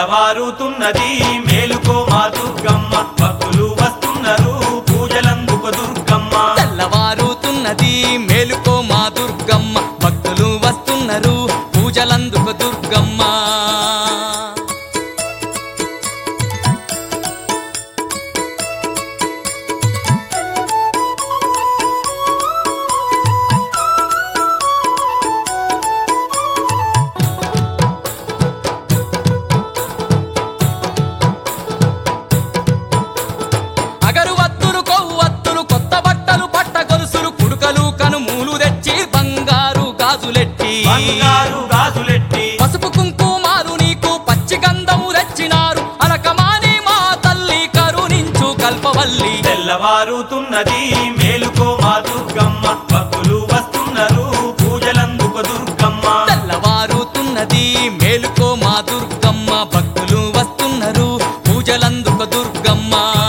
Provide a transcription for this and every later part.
తెల్లవారుతున్నది మేలుకో మా దుర్గమ్మ భక్తులు వస్తున్నారు పూజలందుకు దుర్గమ్మ తెల్లవారుతున్నది మేలుకో మా దుర్గమ్మ భక్తులు వస్తున్నారు పూజలందుకు దుర్గమ్మ అగరువత్తులు కొవ్వొత్తులు కొత్త బట్టలు పట్ట గొలుసులు కుడుకలు కనుమూలు తెచ్చి బంగారు గాజులెట్టి బంగారు గాజులెట్టి పసుపు కుంకుమాలు నీకు పచ్చి గంధము తెచ్చినారు అలకమాని మా తల్లి కరుణించు కల్పవల్లి తెల్లవారుతున్నది మేలుకో మా దుర్గమ్మ భక్తులు వస్తున్నారు పూజలందుకు దుర్గమ్మ తెల్లవారుతున్నది మేలుకో మా దుర్గమ్మ భక్తులు వస్తున్నారు పూజలందుకు దుర్గమ్మ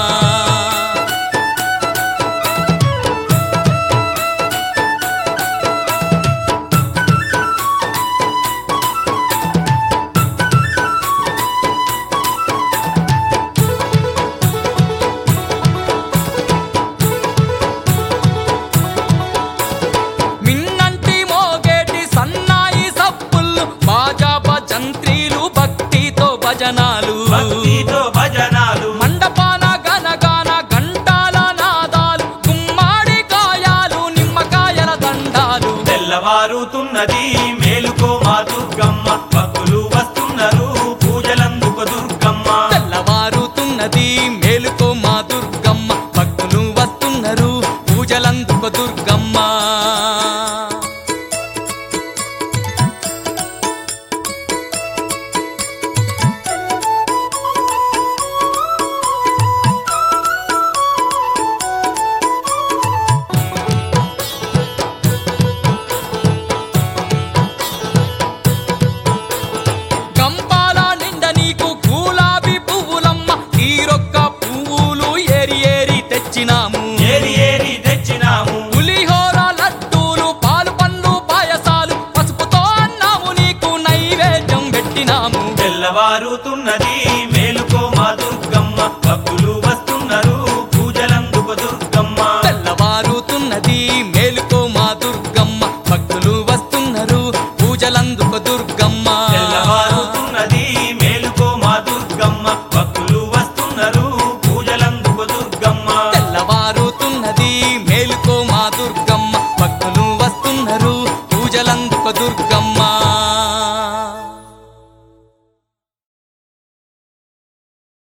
మిన్నంటి మోగేటి సన్నాయి సప్పుళ్ళు బాజా భజంత్రీలు భక్తితో భజనాలు భక్తితో భజనాలు మండపాన గనగాన గంటాల నాదాలు గుమ్మాడి కాయాలు నిమ్మకాయల దండాలు తెల్లవారుతున్నది మేలుకో మా దుర్గమ్మ భక్తులు వస్తున్నారు పూజలందుకు దుర్గమ్మ తెల్లవారుతున్నది మేలుకో మా దుర్గమ్మ భక్తులు వస్తున్నారు పూజలందుకు దుర్గమ్మ కంపాల నిండ నీకు గులాబీ పువ్వులమ్మ తీరొక్క పువ్వులు ఏరి ఏరి తెచ్చినాము ఏరి ఏరి తెచ్చినాము పులిహోర లడ్డూలు పాలు పండ్లు పాయసాలు పసుపుతో అన్నాము నీకు నైవేద్యం పెట్టినాము తెల్లవారుతున్నది మేలుకో మా దుర్గమ్మ భక్తులు వస్తున్నారు పూజలందుకు దుర్గమ్మ తెల్లవారుతున్నది